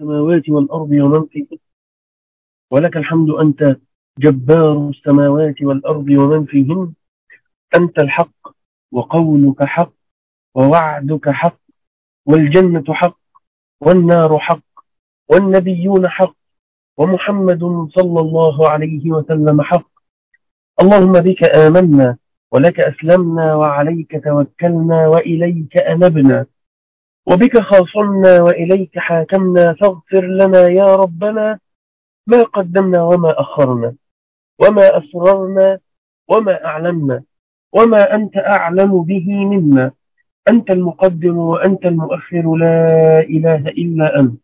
السماوات والأرض ومن فيهن ولك الحمد أنت جبار السماوات والأرض ومن فيهن أنت الحق وقولك حق ووعدك حق والجنة حق والنار حق والنبيون حق ومحمد صلى الله عليه وسلم حق اللهم بك آمنا ولك أسلمنا وعليك توكلنا وإليك أنبنا وبك خاصمنا وإليك حاكمنا فاغفر لنا يا ربنا ما قدمنا وما أخرنا وما أسررنا وما أعلمنا وما أنت أعلم به منا أنت المقدم وأنت المؤخر لا إله إلا أنت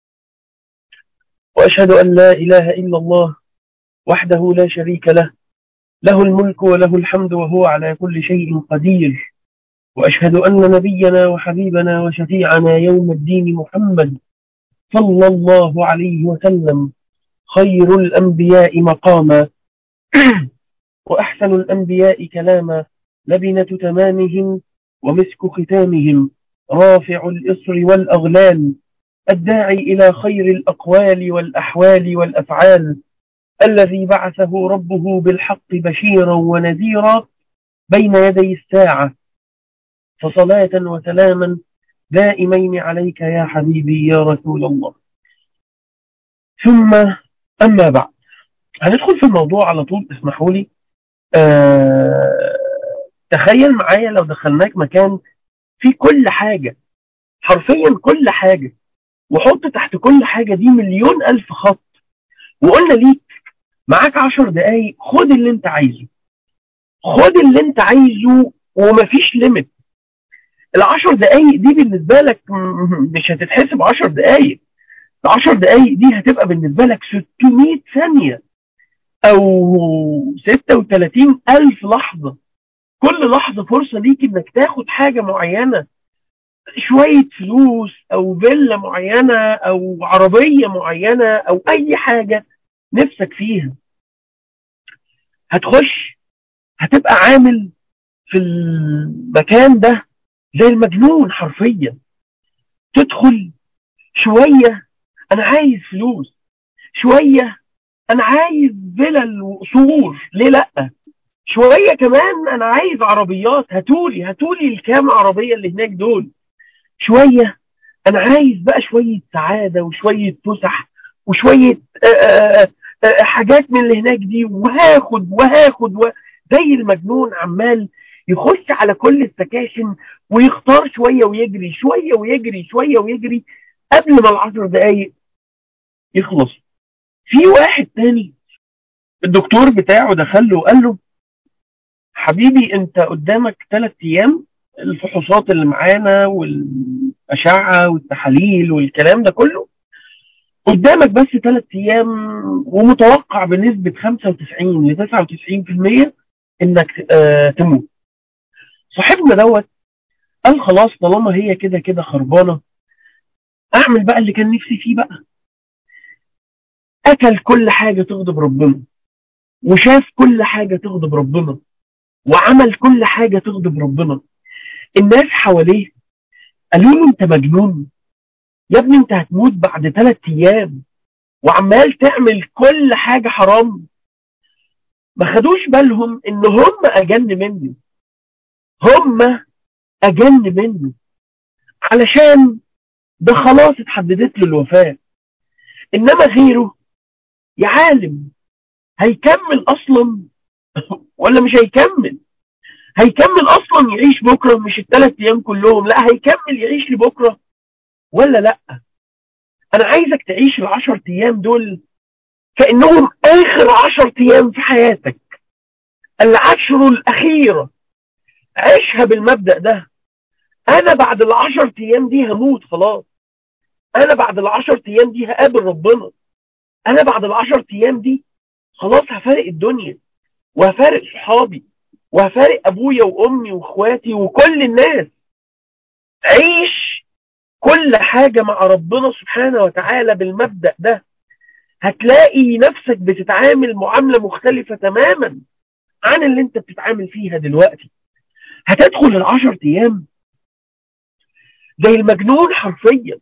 وأشهد أن لا إله إلا الله وحده لا شريك له له الملك وله الحمد وهو على كل شيء قدير وأشهد أن نبينا وحبيبنا وشفيعنا يوم الدين محمد صلى الله عليه وسلم خير الأنبياء مقاما وأحسن الأنبياء كلاما لبنة تمامهم ومسك ختامهم رافع الإصر والأغلال الداعي إلى خير الأقوال والأحوال والأفعال الذي بعثه ربه بالحق بشيرا ونذيرا بين يدي الساعة فصلاة وسلاما دائمين عليك يا حبيبي يا رسول الله ثم أما بعد هندخل في الموضوع على طول اسمحوا لي أه تخيل معايا لو دخلناك مكان فيه كل حاجة حرفيا كل حاجة وحط تحت كل حاجة دي مليون ألف خط وقلنا ليك معاك عشر دقايق خد اللي انت عايزه خد اللي انت عايزه ومفيش ليميت العشر دقايق دي بالنسبة لك مش هتتحسب عشر دقايق العشر دقايق دي هتبقى بالنسبة لك 600 ثانية او 36 ألف لحظة كل لحظة فرصة ليك انك تاخد حاجة معينة شوية فلوس او فيلا معينة او عربية معينة او اي حاجة نفسك فيها هتخش هتبقى عامل في المكان ده زي المجنون حرفيا تدخل شوية انا عايز فلوس شوية انا عايز فلل وقصور ليه لأ شوية كمان انا عايز عربيات هاتولي هاتولي الكام عربية اللي هناك دول شوية انا عايز بقى شوية سعادة وشوية فسح وشوية آآ آآ حاجات من اللي هناك دي وهاخد وهاخد و... زي المجنون عمال يخش على كل السكاشن ويختار شوية ويجري شوية ويجري شوية ويجري قبل ما العشر دقايق يخلص في واحد تاني الدكتور بتاعه دخل له وقال له حبيبي انت قدامك ثلاث ايام الفحوصات اللي معانا والاشعه والتحاليل والكلام ده كله قدامك بس ثلاث ايام ومتوقع بنسبه 95 ل 99% انك آه تموت صاحبنا دوت قال خلاص طالما هي كده كده خربانه اعمل بقى اللي كان نفسي فيه بقى اكل كل حاجه تغضب ربنا وشاف كل حاجه تغضب ربنا وعمل كل حاجة تغضب ربنا الناس حواليه قالوا له انت مجنون يا ابني انت هتموت بعد ثلاث ايام وعمال تعمل كل حاجة حرام ما خدوش بالهم ان هم اجن منه هم اجن منه علشان ده خلاص اتحددت له الوفاة انما غيره يا عالم هيكمل اصلا ولا مش هيكمل هيكمل اصلا يعيش بكره مش الثلاث ايام كلهم لا هيكمل يعيش لبكره ولا لا انا عايزك تعيش العشر ايام دول كانهم اخر عشر ايام في حياتك العشر الاخيره عيشها بالمبدا ده انا بعد العشر ايام دي هموت خلاص انا بعد العشر ايام دي هقابل ربنا انا بعد العشر ايام دي خلاص هفارق الدنيا وهفارق صحابي وهفارق ابويا وامي واخواتي وكل الناس عيش كل حاجة مع ربنا سبحانه وتعالى بالمبدأ ده هتلاقي نفسك بتتعامل معاملة مختلفة تماما عن اللي انت بتتعامل فيها دلوقتي هتدخل العشر ايام زي المجنون حرفيا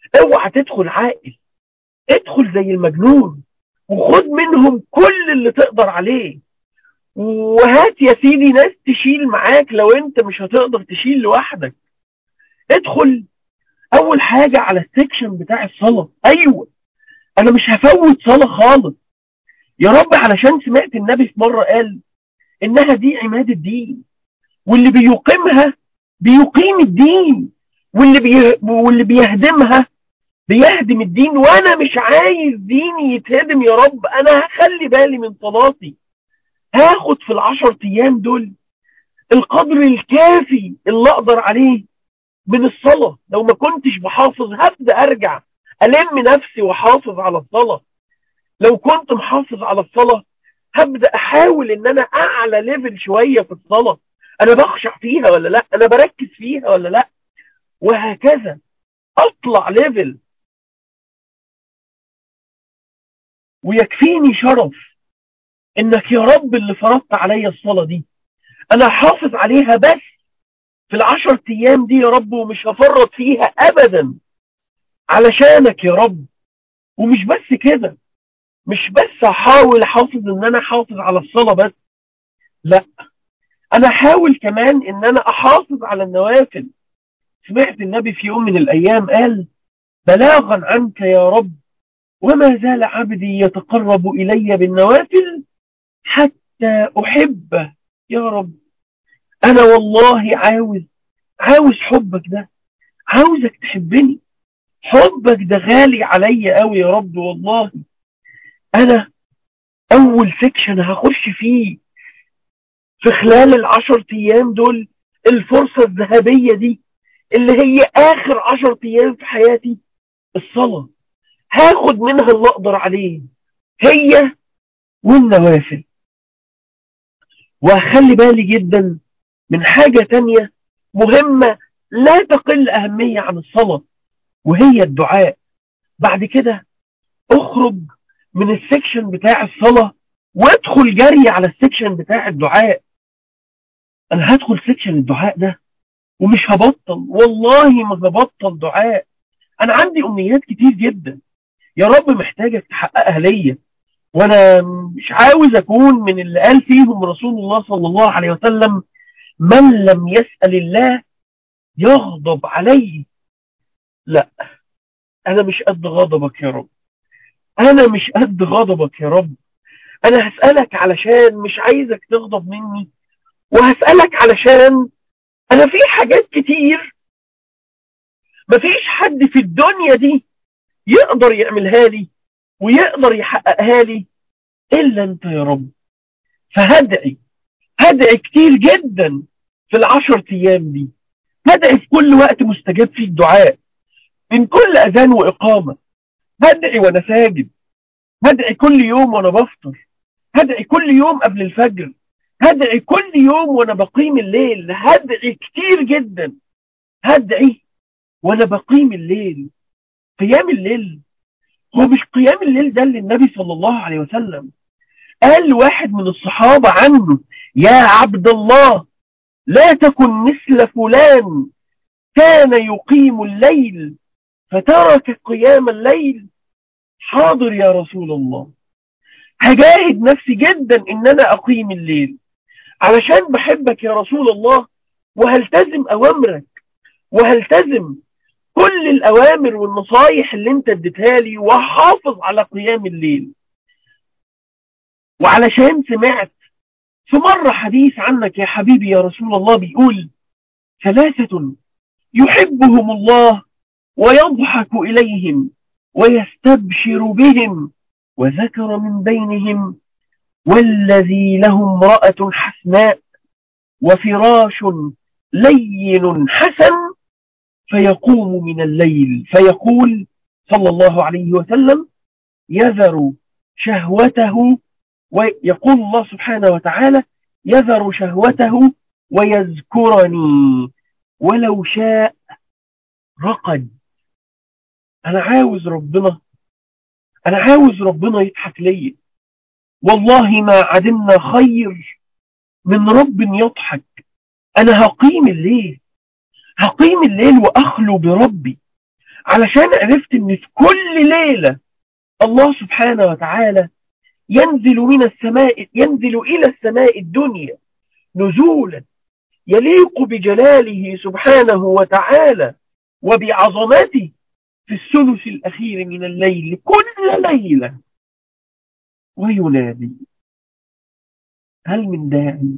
اوعى تدخل عاقل ادخل زي المجنون وخد منهم كل اللي تقدر عليه وهات يا سيدي ناس تشيل معاك لو انت مش هتقدر تشيل لوحدك ادخل اول حاجة على السكشن بتاع الصلاة ايوه انا مش هفوت صلاة خالص يا رب علشان سمعت النبي في مرة قال انها دي عماد الدين واللي بيقيمها بيقيم الدين واللي بي... واللي بيهدمها بيهدم الدين وانا مش عايز ديني يتهدم يا رب انا هخلي بالي من صلاتي هاخد في العشر ايام دول القدر الكافي اللي اقدر عليه من الصلاة لو ما كنتش بحافظ هبدأ ارجع الم نفسي واحافظ على الصلاة لو كنت محافظ على الصلاة هبدأ احاول ان انا اعلى ليفل شوية في الصلاة انا بخشع فيها ولا لا انا بركز فيها ولا لا وهكذا اطلع ليفل ويكفيني شرف انك يا رب اللي فرضت عليا الصلاة دي انا حافظ عليها بس في العشر ايام دي يا رب ومش هفرط فيها ابدا علشانك يا رب ومش بس كده مش بس هحاول احافظ ان انا احافظ على الصلاة بس لا انا احاول كمان ان انا احافظ على النوافل سمعت النبي في يوم من الايام قال بلاغا عنك يا رب وما زال عبدي يتقرب الي بالنوافل حتى احبه يا رب انا والله عاوز عاوز حبك ده عاوزك تحبني حبك ده غالي عليا قوي يا رب والله انا اول سكشن هخش فيه في خلال العشر ايام دول الفرصة الذهبية دي اللي هي اخر عشر ايام في حياتي الصلاة هاخد منها اللي اقدر عليه هي والنوافل وهخلي بالي جدا من حاجة تانية مهمة لا تقل أهمية عن الصلاة وهي الدعاء بعد كده اخرج من السكشن بتاع الصلاة وادخل جري على السكشن بتاع الدعاء انا هدخل سكشن الدعاء ده ومش هبطل والله ما هبطل دعاء انا عندي امنيات كتير جدا يا رب محتاجك تحققها ليا وانا مش عاوز اكون من اللي قال فيهم رسول الله صلى الله عليه وسلم من لم يسأل الله يغضب عليه لا انا مش قد غضبك يا رب انا مش قد غضبك يا رب انا هسألك علشان مش عايزك تغضب مني وهسألك علشان انا في حاجات كتير مفيش حد في الدنيا دي يقدر يعملها لي ويقدر يحققها لي الا انت يا رب فهدعي هدعي كتير جدا في العشر ايام دي هدعي في كل وقت مستجاب فيه الدعاء من كل اذان واقامه هدعي وانا ساجد هدعي كل يوم وانا بفطر هدعي كل يوم قبل الفجر هدعي كل يوم وانا بقيم الليل هدعي كتير جدا هدعي وانا بقيم الليل قيام الليل هو مش قيام الليل ده اللي النبي صلى الله عليه وسلم قال واحد من الصحابة عنه يا عبد الله لا تكن مثل فلان كان يقيم الليل فترك قيام الليل حاضر يا رسول الله هجاهد نفسي جدا ان انا اقيم الليل علشان بحبك يا رسول الله وهلتزم اوامرك وهلتزم كل الاوامر والنصايح اللي انت اديتها لي وحافظ على قيام الليل وعلشان سمعت في مرة حديث عنك يا حبيبي يا رسول الله بيقول ثلاثة يحبهم الله ويضحك إليهم ويستبشر بهم وذكر من بينهم والذي له امرأة حسناء وفراش لين حسن فيقوم من الليل فيقول صلى الله عليه وسلم يذر شهوته ويقول الله سبحانه وتعالى يذر شهوته ويذكرني ولو شاء رقد انا عاوز ربنا انا عاوز ربنا يضحك ليا والله ما عدمنا خير من رب يضحك انا هقيم الليل هقيم الليل واخلو بربي علشان عرفت ان في كل ليلة الله سبحانه وتعالى ينزل من السماء ينزل إلى السماء الدنيا نزولا يليق بجلاله سبحانه وتعالى وبعظمته في الثلث الأخير من الليل كل ليلة وينادي هل من داعي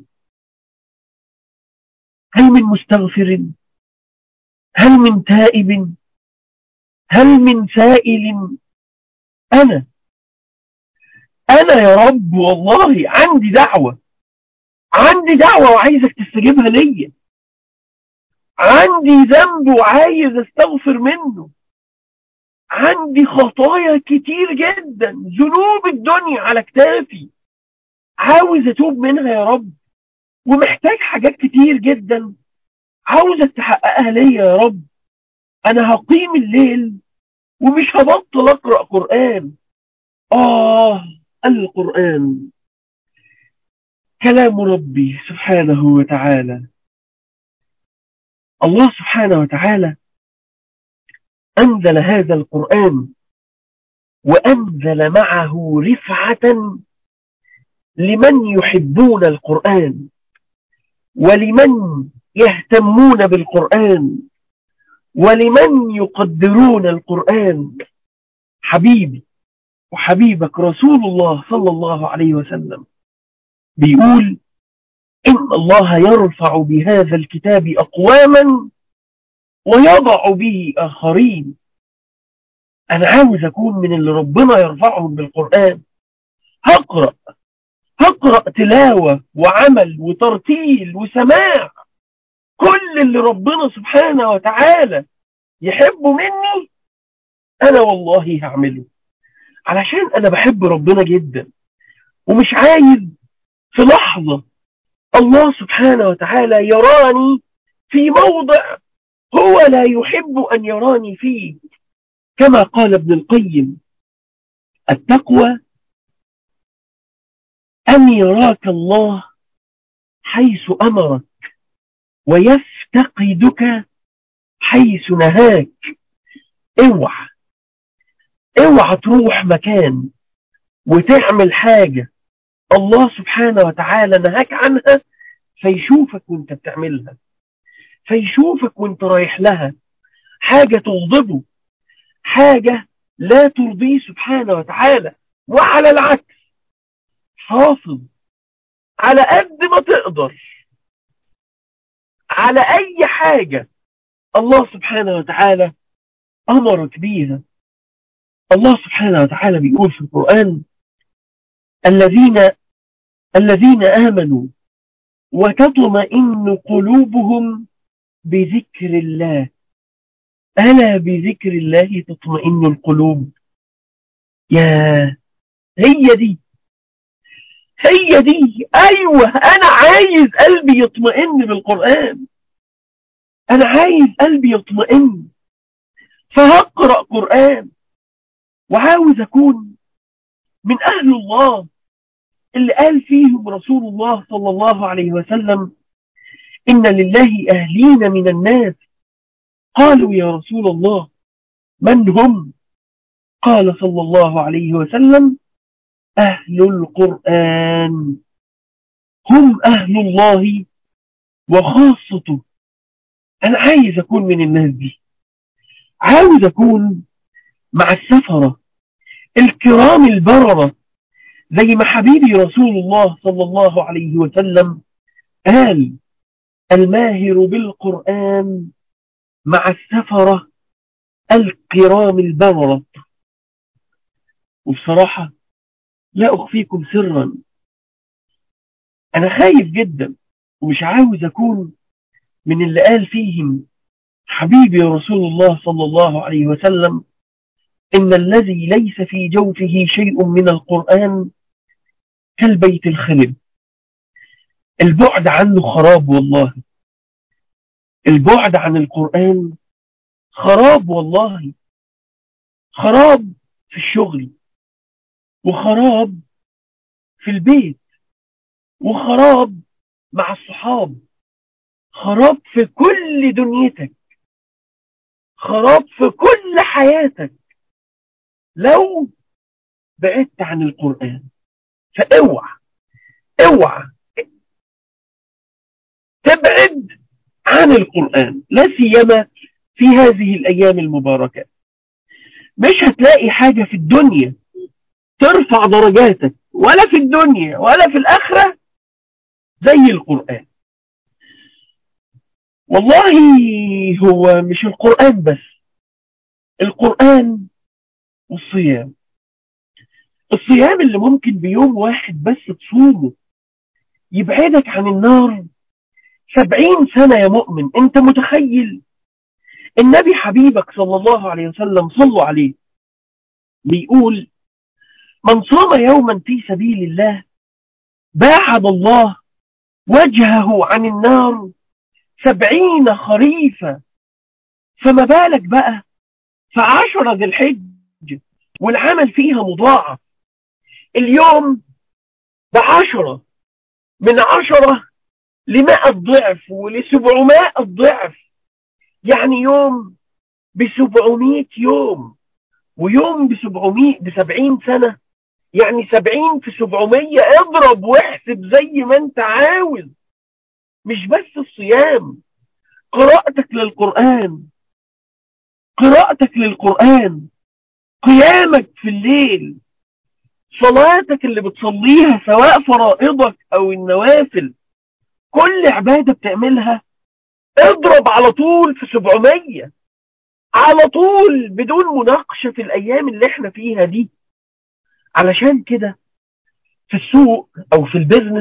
هل من مستغفر هل من تائب هل من سائل أنا أنا يا رب والله عندي دعوة عندي دعوة وعايزك تستجيبها ليا عندي ذنب وعايز استغفر منه عندي خطايا كتير جدا ذنوب الدنيا على كتافي عاوز اتوب منها يا رب ومحتاج حاجات كتير جدا عاوزك تحققها ليا يا رب انا هقيم الليل ومش هبطل اقرا قران اه القران كلام ربي سبحانه وتعالى الله سبحانه وتعالى أنزل هذا القرآن وأنزل معه رفعة لمن يحبون القرآن ولمن يهتمون بالقرآن ولمن يقدرون القرآن حبيبي وحبيبك رسول الله صلى الله عليه وسلم بيقول إن الله يرفع بهذا الكتاب أقواما ويضع به آخرين أنا عاوز أكون من اللي ربنا يرفعهم بالقرآن هقرأ هقرأ تلاوة وعمل وترتيل وسماع كل اللي ربنا سبحانه وتعالى يحبه مني أنا والله هعمله علشان أنا بحب ربنا جدا ومش عايز في لحظة الله سبحانه وتعالى يراني في موضع هو لا يحب أن يراني فيه كما قال ابن القيم التقوى أن يراك الله حيث أمرك ويفتقدك حيث نهاك اوعى اوعى تروح مكان وتعمل حاجة الله سبحانه وتعالى نهاك عنها فيشوفك وانت بتعملها فيشوفك وانت رايح لها حاجة تغضبه حاجة لا ترضيه سبحانه وتعالى وعلى العكس حافظ على قد ما تقدر على اي حاجة الله سبحانه وتعالى امرك بيها الله سبحانه وتعالى بيقول في القرآن الذين الذين آمنوا وتطمئن قلوبهم بذكر الله ألا بذكر الله تطمئن القلوب يا هي دي هي دي أيوة أنا عايز قلبي يطمئن بالقرآن أنا عايز قلبي يطمئن فهقرأ قرآن وعاوز أكون من أهل الله اللي قال فيهم رسول الله صلى الله عليه وسلم إن لله أهلين من الناس قالوا يا رسول الله من هم قال صلى الله عليه وسلم أهل القرآن هم أهل الله وخاصته أنا عايز أكون من الناس دي عاوز أكون مع السفرة الكرام البررة زي ما حبيبي رسول الله صلى الله عليه وسلم قال الماهر بالقرآن مع السفرة الكرام البررة وبصراحة لا أخفيكم سرا أنا خايف جدا ومش عاوز أكون من اللي قال فيهم حبيبي رسول الله صلى الله عليه وسلم إن الذي ليس في جوفه شيء من القرآن كالبيت الخلب البعد عنه خراب والله البعد عن القرآن خراب والله خراب في الشغل وخراب في البيت وخراب مع الصحاب خراب في كل دنيتك خراب في كل كل حياتك لو بعدت عن القرآن فاوعى اوعى تبعد عن القرآن لا سيما في هذه الأيام المباركة مش هتلاقي حاجة في الدنيا ترفع درجاتك ولا في الدنيا ولا في الآخرة زي القرآن والله هو مش القرآن بس القرآن والصيام الصيام اللي ممكن بيوم واحد بس تصومه يبعدك عن النار سبعين سنة يا مؤمن انت متخيل النبي حبيبك صلى الله عليه وسلم صلوا عليه بيقول من صام يوما في سبيل الله باعد الله وجهه عن النار سبعين خريفا فما بالك بقى في عشرة ذي الحج والعمل فيها مضاعف اليوم بعشرة من عشرة لمائة ضعف ولسبعمائة ضعف يعني يوم بسبعمائة يوم ويوم بسبعمائة بسبعين سنة يعني سبعين في سبعمية اضرب واحسب زي ما انت عاوز مش بس الصيام قراءتك للقرآن قراءتك للقرآن قيامك في الليل صلاتك اللي بتصليها سواء فرائضك او النوافل كل عبادة بتعملها اضرب على طول في 700 على طول بدون مناقشة في الايام اللي احنا فيها دي علشان كده في السوق او في البيزنس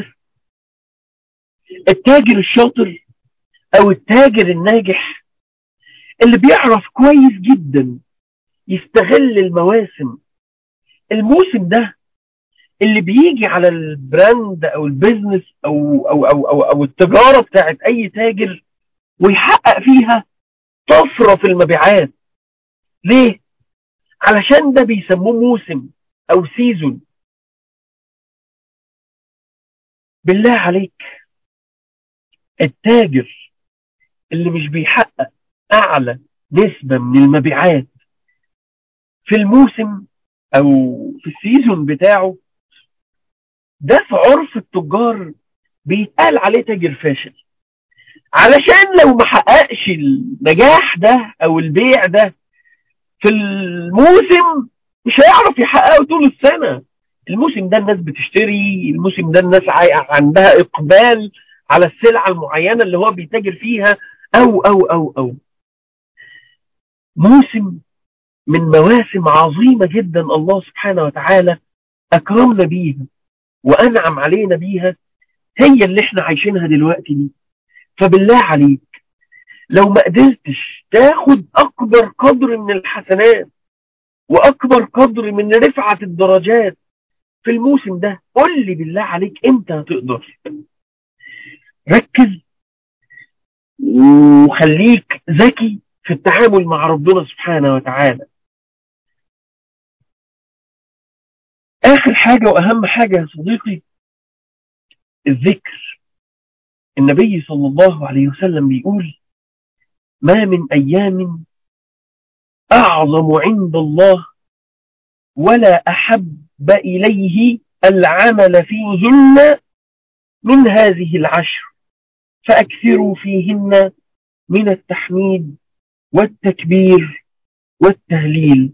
التاجر الشاطر او التاجر الناجح اللي بيعرف كويس جدا يستغل المواسم الموسم ده اللي بيجي على البراند او البيزنس او او او او, أو التجاره بتاعت اي تاجر ويحقق فيها طفره في المبيعات ليه علشان ده بيسموه موسم او سيزون بالله عليك التاجر اللي مش بيحقق اعلى نسبة من المبيعات في الموسم او في السيزون بتاعه ده في عرف التجار بيتقال عليه تاجر فاشل علشان لو ما حققش النجاح ده او البيع ده في الموسم مش هيعرف يحققه طول السنة الموسم ده الناس بتشتري الموسم ده الناس عندها اقبال على السلعة المعينة اللي هو بيتاجر فيها او او او او موسم من مواسم عظيمة جدا الله سبحانه وتعالى اكرمنا بيها وانعم علينا بيها هي اللي احنا عايشينها دلوقتي دي فبالله عليك لو ما قدرتش تاخد اكبر قدر من الحسنات واكبر قدر من رفعة الدرجات في الموسم ده قول لي بالله عليك انت هتقدر ركز وخليك ذكي في التعامل مع ربنا سبحانه وتعالى اخر حاجة واهم حاجة يا صديقي الذكر النبي صلى الله عليه وسلم بيقول ما من ايام اعظم عند الله ولا احب اليه العمل فيهن من هذه العشر فاكثروا فيهن من التحميد والتكبير والتهليل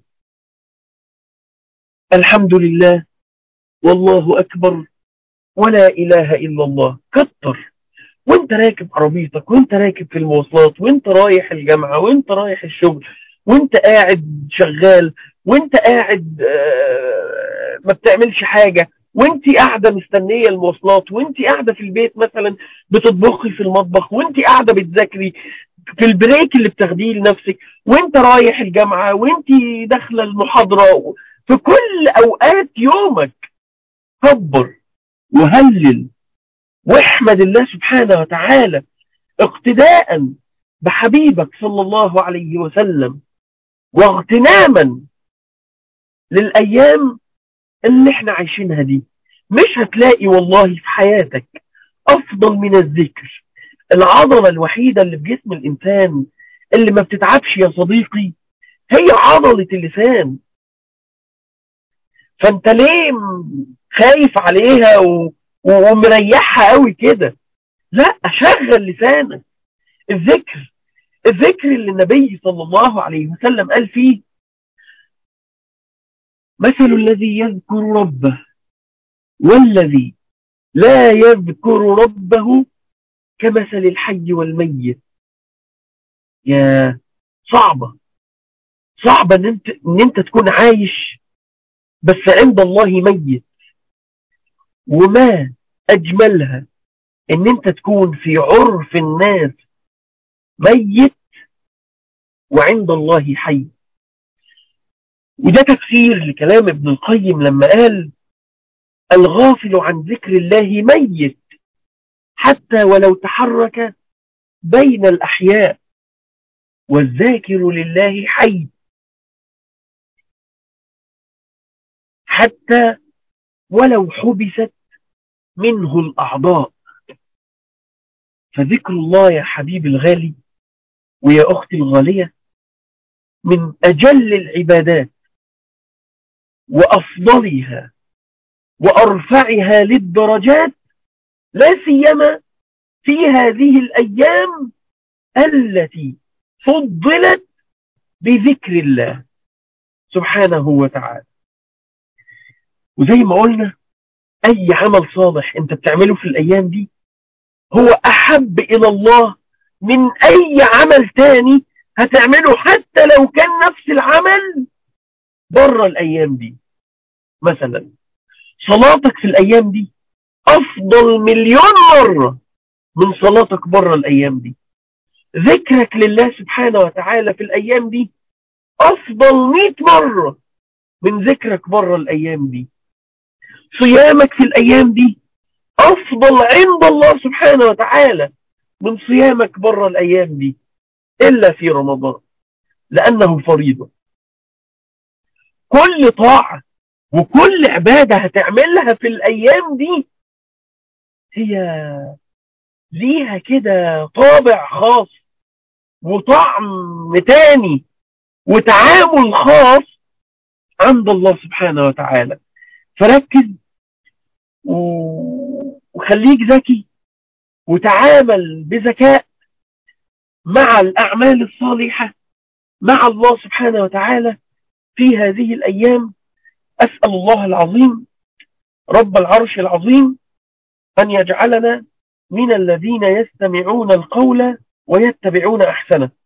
الحمد لله والله أكبر ولا إله إلا الله كتر وانت راكب عربيتك وانت راكب في المواصلات وانت رايح الجامعة وانت رايح الشغل وانت قاعد شغال وانت قاعد آه ما بتعملش حاجة وانت قاعدة مستنية المواصلات وانت قاعدة في البيت مثلا بتطبخي في المطبخ وانت قاعدة بتذاكري في البريك اللي بتاخديه لنفسك وانت رايح الجامعة وانت داخلة المحاضرة في كل اوقات يومك كبر وهلل واحمد الله سبحانه وتعالى اقتداء بحبيبك صلى الله عليه وسلم واغتناما للايام اللي احنا عايشينها دي مش هتلاقي والله في حياتك افضل من الذكر العضلة الوحيدة اللي في جسم الانسان اللي ما بتتعبش يا صديقي هي عضلة اللسان فانت ليه خايف عليها و... ومريحها قوي كده لا شغل لسانك الذكر الذكر اللي النبي صلى الله عليه وسلم قال فيه مثل الذي يذكر ربه والذي لا يذكر ربه كمثل الحي والميت يا صعبة صعبة ان انت, إن انت تكون عايش بس عند الله ميت وما اجملها ان انت تكون في عرف الناس ميت وعند الله حي وده تفسير لكلام ابن القيم لما قال الغافل عن ذكر الله ميت حتى ولو تحرك بين الأحياء والذاكر لله حي حتى ولو حبست منه الأعضاء فذكر الله يا حبيبي الغالي ويا أختي الغالية من أجل العبادات وأفضلها وأرفعها للدرجات لا سيما في هذه الأيام التي فضلت بذكر الله سبحانه وتعالى وزي ما قلنا أي عمل صالح أنت بتعمله في الأيام دي هو أحب إلى الله من أي عمل تاني هتعمله حتى لو كان نفس العمل بره الأيام دي مثلا صلاتك في الأيام دي أفضل مليون مرة من صلاتك بره الأيام دي ذكرك لله سبحانه وتعالى في الأيام دي أفضل مئة مرة من ذكرك بره الأيام دي صيامك في الأيام دي أفضل عند الله سبحانه وتعالى من صيامك بره الأيام دي إلا في رمضان لأنه فريضة كل طاعة وكل عبادة هتعملها في الأيام دي هي ليها كده طابع خاص وطعم تاني وتعامل خاص عند الله سبحانه وتعالى فركز وخليك ذكي وتعامل بذكاء مع الأعمال الصالحة مع الله سبحانه وتعالى في هذه الأيام أسأل الله العظيم رب العرش العظيم أن يجعلنا من الذين يستمعون القول ويتبعون أحسنه